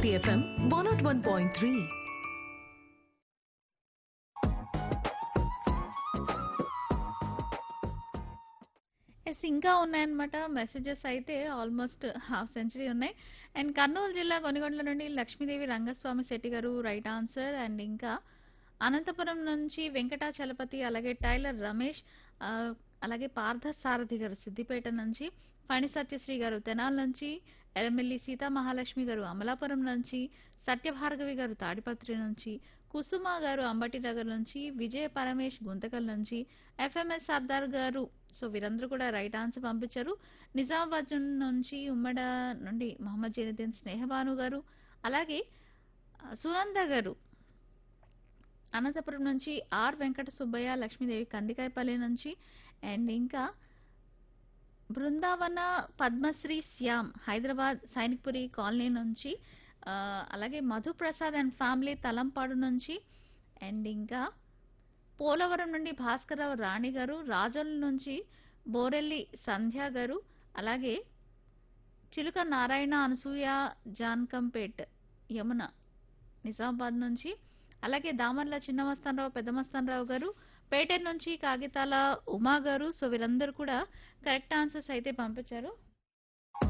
Bharti FM 101.3. Yes ఇంకా ఉన్నాయన్నమాట messages అయితే ఆల్మోస్ట్ హాఫ్ సెంచరీ ఉన్నాయి అండ్ కర్నూలు జిల్లా కొనిగొండల నుండి లక్ష్మీదేవి రంగస్వామి శెట్టి గారు రైట్ ఆన్సర్ అండ్ ఇంకా అనంతపురం నుంచి వెంకటాచలపతి అలాగే టైలర్ రమేష్ ఆ, అలాగే పార్థ సారథి గారు సిద్దిపేట నుంచి ఫణి సత్యశ్రీ గారు తెనాల నుంచి ఎర్రమిల్లి సీతా మహాలక్ష్మి గారు అమలాపురం నుంచి సత్యభార్గవి గారు తాడిపత్రి నుంచి కుసుమ గారు అంబటి నగర్ నుంచి విజయ పరమేష్ గుంతకల్ నుంచి ఎఫ్ఎంఎస్ సర్దార్ గారు సో వీరందరూ కూడా రైట్ ఆన్సర్ పంపించారు నిజామాబాద్ నుంచి ఉమ్మడ నుండి మొహమ్మద్ జైనుద్దీన్ స్నేహబాను గారు అలాగే ఆ, సునంద గారు అనంతపురం నుంచి ఆర్ వెంకట సుబ్బయ్య లక్ష్మీదేవి కందికాయపల్లి నుంచి అండ్ ఇంకా బృందావన పద్మశ్రీ శ్యామ్ హైదరాబాద్ సైనిక్పురి కాలనీ నుంచి ఆ, అలాగే మధుప్రసాద్ అండ్ ఫ్యామిలీ తలంపాడు నుంచి అండ్ ఇంకా పోలవరం నుండి భాస్కరరావు రాణి గారు రాజోల్ నుంచి బోరెల్లి సంధ్య గారు అలాగే చిలుక నారాయణ అనసూయ జాన్కంపేట్ యమున నిజామాబాద్ నుంచి అలాగే దామర్ల చిన్నమస్తానరావు పెద్దమస్తానరావు గారు పేటెర్ నుంచి కాగితాల ఉమా గారు సో వీరందరూ కూడా కరెక్ట్ ఆన్సర్స్ అయితే పంపించారు